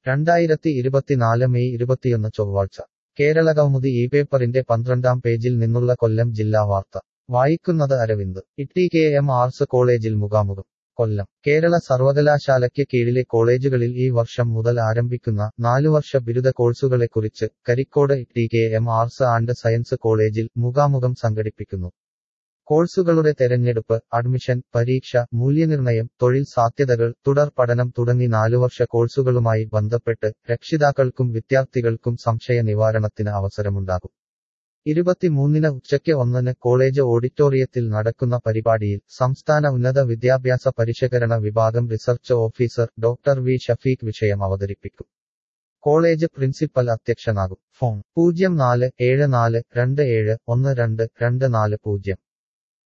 രണ്ടായിരത്തി ഇരുപത്തിനാല് മെയ് ഇരുപത്തിയൊന്ന് ചൊവ്വാഴ്ച കേരള കൗമുദി ഈ പേപ്പറിന്റെ പന്ത്രണ്ടാം പേജിൽ നിന്നുള്ള കൊല്ലം ജില്ലാ വാർത്ത വായിക്കുന്നത് Aravind Itty K M arts കോളേജിൽ മുഖാമുഖം കൊല്ലം കേരള സർവകലാശാലയ്ക്ക് കീഴിലെ കോളേജുകളിൽ ഈ വർഷം മുതൽ ആരംഭിക്കുന്ന നാലുവർഷ ബിരുദ കോഴ്സുകളെക്കുറിച്ച് Karicode T K M arts and science കോളേജിൽ മുഖാമുഖം സംഘടിപ്പിക്കുന്നു കോഴ്സുകളുടെ തെരഞ്ഞെടുപ്പ് അഡ്മിഷൻ പരീക്ഷ മൂല്യനിർണയം തൊഴിൽ സാധ്യതകൾ തുടർ പഠനം തുടങ്ങി നാലുവർഷ കോഴ്സുകളുമായി ബന്ധപ്പെട്ട് രക്ഷിതാക്കൾക്കും വിദ്യാർത്ഥികൾക്കും സംശയ നിവാരണത്തിന് അവസരമുണ്ടാകും ഇരുപത്തിമൂന്നിന് ഉച്ചയ്ക്ക് ഒന്നിന് കോളേജ് ഓഡിറ്റോറിയത്തിൽ നടക്കുന്ന പരിപാടിയിൽ സംസ്ഥാന ഉന്നത വിദ്യാഭ്യാസ പരിഷ്കരണ വിഭാഗം research officer doctor V Shafeeq വിഷയം അവതരിപ്പിക്കും കോളേജ് പ്രിൻസിപ്പൽ അധ്യക്ഷനാകും ഫോൺ പൂജ്യം നാല് ഏഴ് നാല് രണ്ട് ഏഴ് ഒന്ന് രണ്ട് രണ്ട് നാല് പൂജ്യം